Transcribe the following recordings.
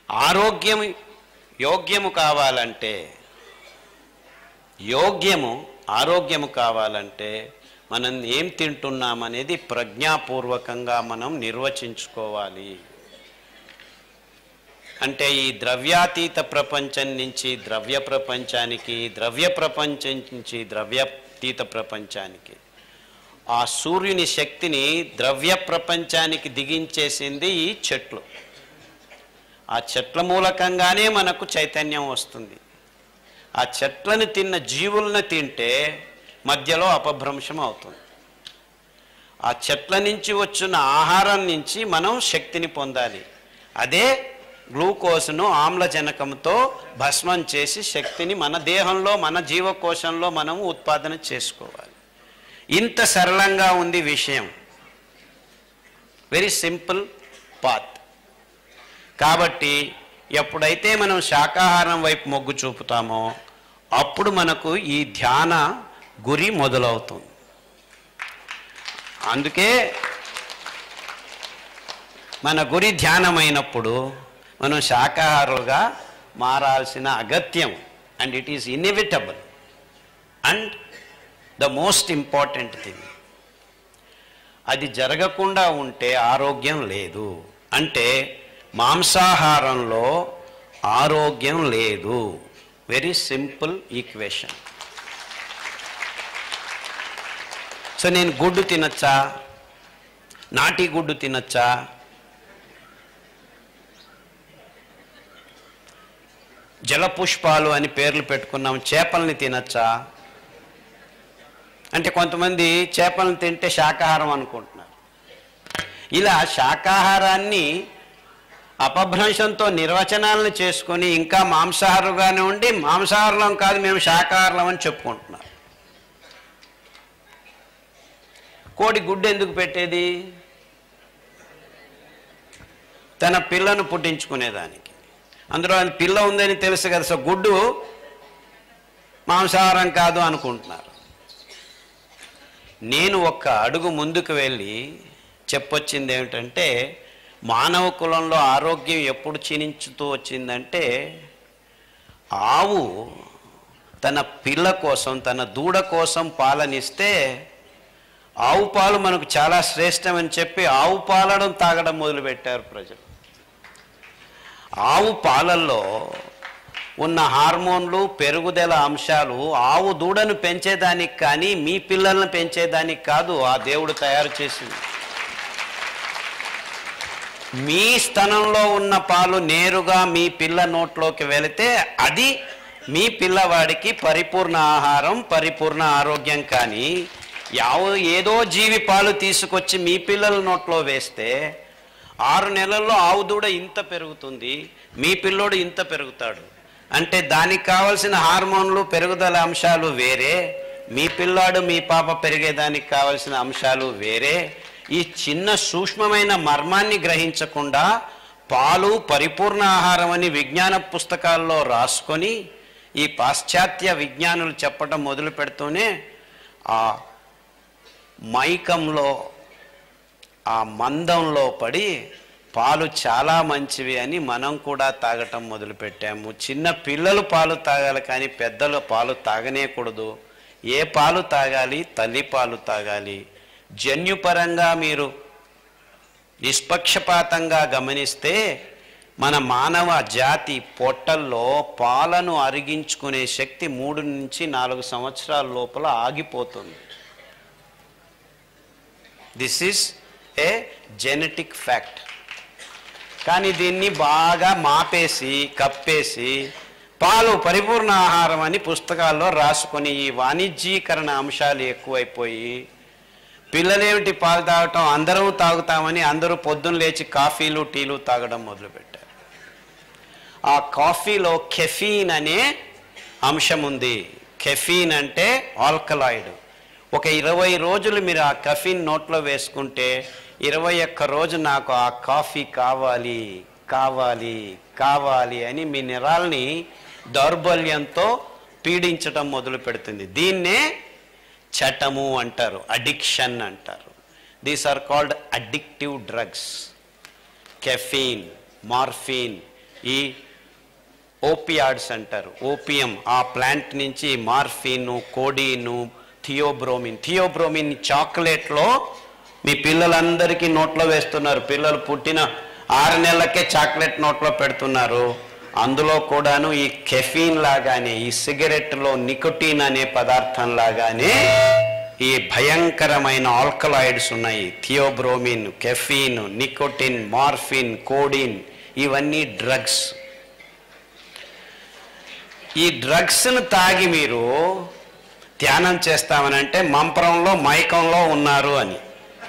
ఆరోగ్యం యోగ్యము కావాలంటే యోగ్యము ఆరోగ్యము కావాలంటే మనం ఏం తింటున్నామనేది ప్రజ్ఞాపూర్వకంగా మనం నిర్వచించుకోవాలి అంటే ఈ ద్రవ్యాతీత ప్రపంచం నుంచి ద్రవ్య ప్రపంచానికి ద్రవ్య ప్రపంచం నుంచి ద్రవ్యాతీత ప్రపంచానికి ఆ సూర్యుని శక్తిని ద్రవ్య ప్రపంచానికి దిగించేసింది ఈ చెట్లు ఆ చెట్ల మూలకంగానే మనకు చైతన్యం వస్తుంది ఆ చెట్లను తిన్న జీవులను తింటే మధ్యలో అపభ్రంశం అవుతుంది ఆ చెట్ల నుంచి వచ్చిన ఆహారం నుంచి మనం శక్తిని పొందాలి అదే గ్లూకోజ్ను ఆమ్లజనకంతో భస్మం చేసి శక్తిని మన దేహంలో మన జీవకోశంలో మనం ఉత్పాదన చేసుకోవాలి ఇంత సరళంగా ఉంది విషయం వెరీ సింపుల్ పాత్ కాబట్టి ఎప్పుడైతే మనం శాకాహారం వైపు మొగ్గు చూపుతామో అప్పుడు మనకు ఈ ధ్యాన గురి మొదలవుతుంది అందుకే మన గురి ధ్యానమైనప్పుడు మనం శాకాహారులుగా మారాల్సిన అగత్యం and it is inevitable and the most important thing అది జరగకుండా ఉంటే ఆరోగ్యం లేదు అంటే మాంసాహారంలో ఆరోగ్యం లేదు వెరీ సింపుల్ ఈక్వేషన్ సో నేను గుడ్డు తినచ్చా నాటి గుడ్డు తినచ్చా జలపుష్పాలు అని పేర్లు పెట్టుకున్నాం చేపల్ని తినచ్చా అంటే కొంతమంది చేపలను తింటే శాకాహారం అనుకుంటున్నారు ఇలా శాకాహారాన్ని అపభ్రంశంతో నిర్వచనాలను చేసుకొని ఇంకా మాంసాహారుగానే ఉండి మాంసాహారం కాదు మేము శాకాహారం అని చెప్పుకుంటున్నారు కోడి గుడ్డు ఎందుకు పెట్టేది తన పిల్లను పుట్టించుకునేదానికి అందులో అది పిల్ల ఉందని తెలుసు కదా సో గుడ్డు మాంసాహారం కాదు అనుకుంటున్నారు నేను ఒక్క అడుగు ముందుకు వెళ్ళి చెప్పొచ్చింది ఏమిటంటే మానవ కులంలో ఆరోగ్యం ఎప్పుడు క్షీణించుతూ వచ్చిందంటే ఆవు తన పిల్ల కోసం తన దూడ కోసం పాలనిస్తే ఆవు పాలు మనకు చాలా శ్రేష్టమని చెప్పి ఆవు పాలడం తాగడం మొదలుపెట్టారు ప్రజలు ఆవు పాలల్లో ఉన్న హార్మోన్లు పెరుగుదల అంశాలు ఆవు దూడను పెంచేదానికి కానీ మీ పిల్లలను పెంచేదానికి కాదు ఆ దేవుడు తయారు చేసింది మీ స్తనంలో ఉన్న పాలు నేరుగా మీ పిల్ల నోట్లోకి వెళితే అది మీ పిల్లవాడికి పరిపూర్ణ ఆహారం పరిపూర్ణ ఆరోగ్యం కానీ యావ ఏదో జీవి పాలు తీసుకొచ్చి మీ పిల్లల నోట్లో వేస్తే ఆరు నెలల్లో ఆవు దూడ ఇంత పెరుగుతుంది మీ పిల్లోడు ఇంత పెరుగుతాడు అంటే దానికి కావలసిన హార్మోన్లు పెరుగుదల అంశాలు వేరే మీ పిల్లాడు మీ పాప పెరిగేదానికి కావలసిన అంశాలు వేరే ఈ చిన్న సూక్ష్మమైన మర్మాన్ని గ్రహించకుండా పాలు పరిపూర్ణ ఆహారం అని విజ్ఞాన పుస్తకాల్లో రాసుకొని ఈ పాశ్చాత్య విజ్ఞానులు చెప్పడం మొదలు పెడుతూనే ఆ మైకంలో ఆ మందంలో పడి పాలు చాలా మంచివి అని మనం కూడా తాగటం మొదలుపెట్టాము చిన్న పిల్లలు పాలు తాగాలి కానీ పెద్దలు పాలు తాగనేకూడదు ఏ పాలు తాగాలి తల్లి పాలు తాగాలి జన్యుపరంగా మీరు నిష్పక్షపాతంగా గమనిస్తే మన మానవ జాతి పొట్టల్లో పాలను అరిగించుకునే శక్తి మూడు నుంచి నాలుగు సంవత్సరాల లోపల ఆగిపోతుంది this is a genetic fact కానీ దీన్ని బాగా మాపేసి కప్పేసి పాలు పరిపూర్ణ ఆహారం అని పుస్తకాల్లో రాసుకొని ఈ వాణిజ్యీకరణ అంశాలు ఎక్కువైపోయి పిల్లలేమిటి పాలు తాగటం అందరం తాగుతామని అందరూ పొద్దున్న లేచి కాఫీలు టీలు తాగడం మొదలుపెట్టారు ఆ కాఫీలో కెఫీన్ అనే అంశం ఉంది కెఫీన్ అంటే ఆల్కలాయిడ్ ఒక ఇరవై రోజులు మీరు ఆ కఫీన్ నోట్లో వేసుకుంటే ఇరవై ఒక్క రోజు నాకు ఆ కాఫీ కావాలి కావాలి కావాలి అని మీ నిరాల్ని దౌర్బల్యంతో పీడించటం మొదలు పెడుతుంది దీన్నే చటము అంటారు అడిక్షన్ అంటారు these are called addictive drugs caffeine morphine ఈ ఓపియాడ్స్ అంటారు ఓపియం ఆ ప్లాంట్ నుంచి మార్ఫిన్ కోడీను థియోబ్రోమిన్ థియోబ్రోమిన్ చాక్లెట్లో మీ పిల్లలందరికీ నోట్లో వేస్తున్నారు పిల్లలు పుట్టిన ఆరు నెలలకే చాక్లెట్ నోట్లో పెడుతున్నారు అందులో కూడాను ఈ కెఫీన్ లాగానే ఈ సిగరెట్లో నికోటిన్ అనే పదార్థం లాగానే ఈ భయంకరమైన ఆల్కలాయిడ్స్ ఉన్నాయి theobromine caffeine nicotine morphine codeine ఇవన్నీ డ్రగ్స్ ఈ డ్రగ్స్ను తాగి మీరు ధ్యానం చేస్తామనంటే మంపరంలో మైకంలో ఉన్నారు అని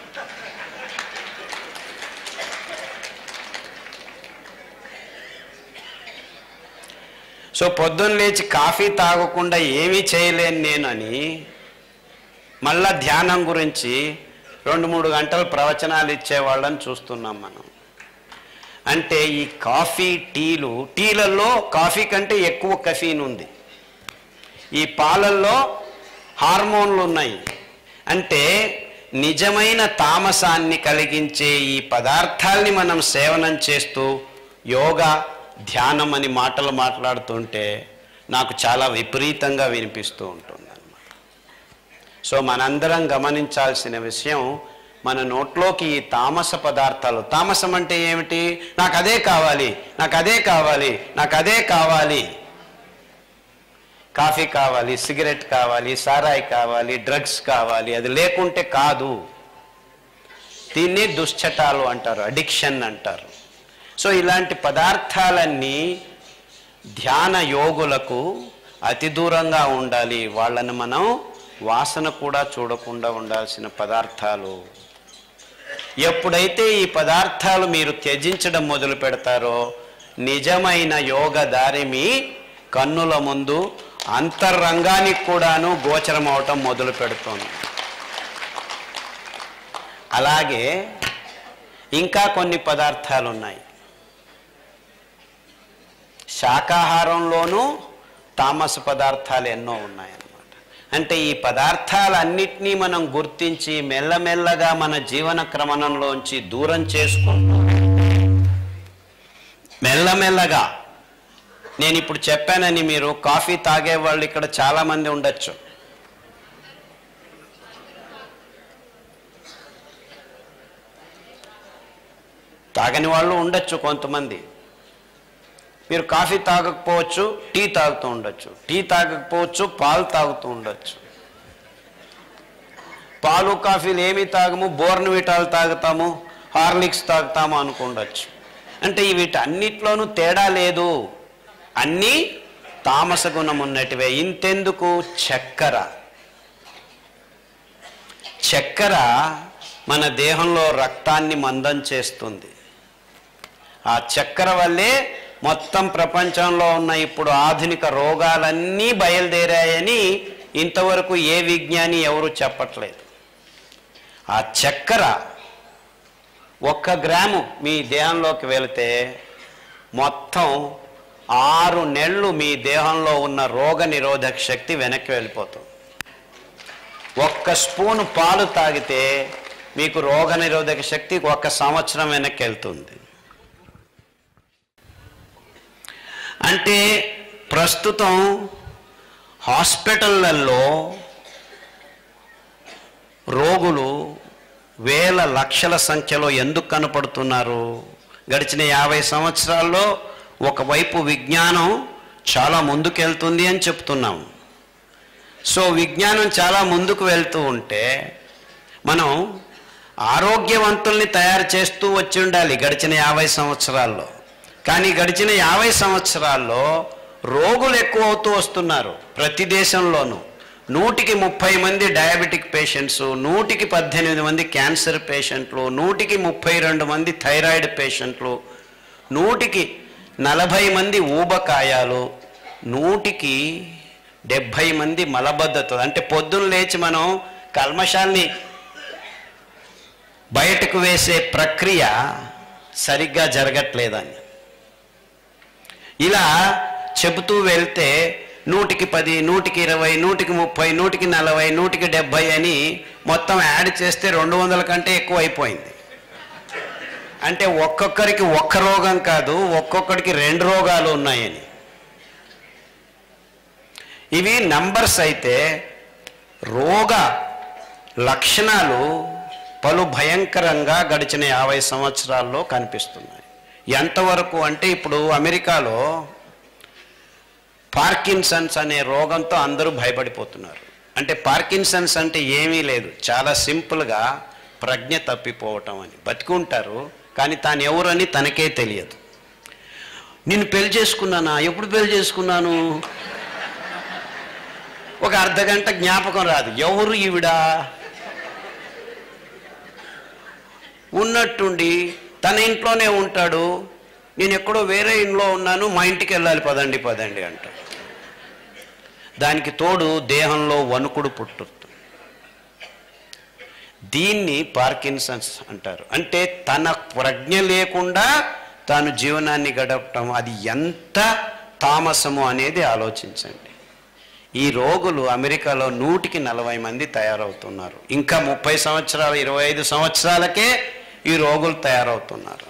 సో పొద్దున్న లేచి కాఫీ తాగకుండా ఏమీ చేయలేను నేను అని మళ్ళా ధ్యానం గురించి రెండు మూడు గంటలు ప్రవచనాలు ఇచ్చేవాళ్ళని చూస్తున్నాం మనం అంటే ఈ కాఫీ టీలు టీలలో కాఫీ కంటే ఎక్కువ కఫీన్ ఉంది ఈ పాలల్లో హార్మోన్లు ఉన్నాయి అంటే నిజమైన తామసాన్ని కలిగించే ఈ పదార్థాల్ని మనం సేవనం చేస్తూ యోగా ధ్యానం అని మాటలు మాట్లాడుతుంటే నాకు చాలా విపరీతంగా వినిపిస్తూ ఉంటుంది అన్నమాట సో మనందరం గమనించాల్సిన విషయం మన నోట్లోకి ఈ తామస పదార్థాలు తామసం అంటే ఏమిటి నాకు అదే కావాలి నాకు అదే కావాలి నాకు అదే కావాలి కాఫీ కావాలి సిగరెట్ కావాలి సారాయి కావాలి డ్రగ్స్ కావాలి అది లేకుంటే కాదు దీన్ని దుశ్చటాలు అంటారు అడిక్షన్ అంటారు సో ఇలాంటి పదార్థాలన్నీ ధ్యాన యోగులకు అతి దూరంగా ఉండాలి వాళ్ళని మనం వాసన కూడా చూడకుండా ఉండాల్సిన పదార్థాలు ఎప్పుడైతే ఈ పదార్థాలు మీరు త్యజించడం మొదలు పెడతారో నిజమైన యోగ దారి మీ కన్నుల ముందు అంతరంగానికి కూడాను గోచరం అవటం మొదలు పెడుతోంది అలాగే ఇంకా కొన్ని పదార్థాలు ఉన్నాయి శాకాహారంలోనూ తామస పదార్థాలు ఎన్నో ఉన్నాయన్నమాట అంటే ఈ పదార్థాలన్నిటినీ మనం గుర్తించి మెల్లమెల్లగా మన జీవన క్రమణంలోంచి దూరం చేసుకుంటూ మెల్లమెల్లగా నేను ఇప్పుడు చెప్పానని మీరు కాఫీ తాగే వాళ్ళు ఇక్కడ చాలామంది ఉండొచ్చు తాగని వాళ్ళు ఉండొచ్చు కొంతమంది మీరు కాఫీ తాగకపోవచ్చు టీ తాగుతూ ఉండొచ్చు టీ తాగకపోవచ్చు పాలు తాగుతూ ఉండొచ్చు పాలు కాఫీలు ఏమి తాగము బోర్న్ విటాలు తాగుతాము హార్లిక్స్ తాగుతాము అనుకుండొచ్చు అంటే ఈ వీటన్నిటిలోనూ తేడా లేదు అన్నీ తామస గుణం ఉన్నటివే ఇంతెందుకు చక్కెర చక్కెర మన దేహంలో రక్తాన్ని మందం చేస్తుంది ఆ చక్కెర వల్లే మొత్తం ప్రపంచంలో ఉన్న ఇప్పుడు ఆధునిక రోగాలన్నీ బయలుదేరాయని ఇంతవరకు ఏ విజ్ఞాని ఎవరు చెప్పట్లేదు ఆ చక్కెర ఒక్క గ్రాము మీ దేహంలోకి వెళితే మొత్తం ఆరు నెలలు మీ దేహంలో ఉన్న రోగ నిరోధక శక్తి వెనక్కి వెళ్ళిపోతుంది ఒక్క స్పూను పాలు తాగితే మీకు రోగ నిరోధక శక్తి ఒక్క సంవత్సరం వెనక్కి వెళ్తుంది అంటే ప్రస్తుతం హాస్పిటళ్ళల్లో రోగులు వేల లక్షల సంఖ్యలో ఎందుకు కనపడుతున్నారు గడిచిన యాభై సంవత్సరాల్లో ఒకవైపు విజ్ఞానం చాలా ముందుకెళ్తుంది అని చెప్తున్నాం సో విజ్ఞానం చాలా ముందుకు వెళ్తూ ఉంటే మనం ఆరోగ్యవంతుల్ని తయారు చేస్తూ వచ్చి ఉండాలి గడిచిన యాభై సంవత్సరాల్లో కానీ గడిచిన యాభై సంవత్సరాల్లో రోగులు ఎక్కువ అవుతూ వస్తున్నారు ప్రతి దేశంలోనూ నూటికి ముప్పై మంది డయాబెటిక్ పేషెంట్స్ నూటికి పద్దెనిమిది మంది క్యాన్సర్ పేషెంట్లు నూటికి ముప్పై రెండు మంది థైరాయిడ్ పేషెంట్లు నూటికి నలభై మంది ఊబకాయాలు నూటికి డెబ్భై మంది మలబద్ధత అంటే పొద్దున్న లేచి మనం కల్మషాల్ని బయటకు వేసే ప్రక్రియ సరిగ్గా జరగట్లేదని ఇలా చెబుతూ వెళ్తే నూటికి పది నూటికి ఇరవై నూటికి ముప్పై నూటికి నలభై నూటికి డెబ్భై అని మొత్తం యాడ్ చేస్తే రెండు వందల కంటే ఎక్కువ అయిపోయింది అంటే ఒక్కొక్కరికి ఒక్క రోగం కాదు ఒక్కొక్కరికి రెండు రోగాలు ఉన్నాయని ఇవి నంబర్స్ అయితే రోగ లక్షణాలు పలు భయంకరంగా గడిచిన యాభై సంవత్సరాల్లో కనిపిస్తున్నాయి ఎంతవరకు అంటే ఇప్పుడు అమెరికాలో పార్కిన్సన్స్ అనే రోగంతో అందరూ భయపడిపోతున్నారు అంటే పార్కిన్సన్స్ అంటే ఏమీ లేదు చాలా సింపుల్గా ప్రజ్ఞ తప్పిపోవటం అని బతికుంటారు కానీ తాను ఎవరని తనకే తెలియదు నేను పెళ్లి చేసుకున్నానా ఎప్పుడు పెళ్లి చేసుకున్నాను ఒక అర్ధ గంట జ్ఞాపకం రాదు ఎవరు ఈవిడా ఉన్నట్టుండి తన ఇంట్లోనే ఉంటాడు నేను ఎక్కడో వేరే ఇంట్లో ఉన్నాను మా ఇంటికి వెళ్ళాలి పదండి పదండి అంటాడు దానికి తోడు దేహంలో వణుకుడు పుట్టుతుంది దీన్ని పార్కిన్సన్స్ అంటారు అంటే తన ప్రజ్ఞ లేకుండా తాను జీవనాన్ని గడపటం అది ఎంత తామసము అనేది ఆలోచించండి ఈ రోగులు అమెరికాలో నూటికి నలభై మంది తయారవుతున్నారు ఇంకా ముప్పై సంవత్సరాలు ఇరవై ఐదు సంవత్సరాలకే ఈ రోగులు తయారవుతున్నారు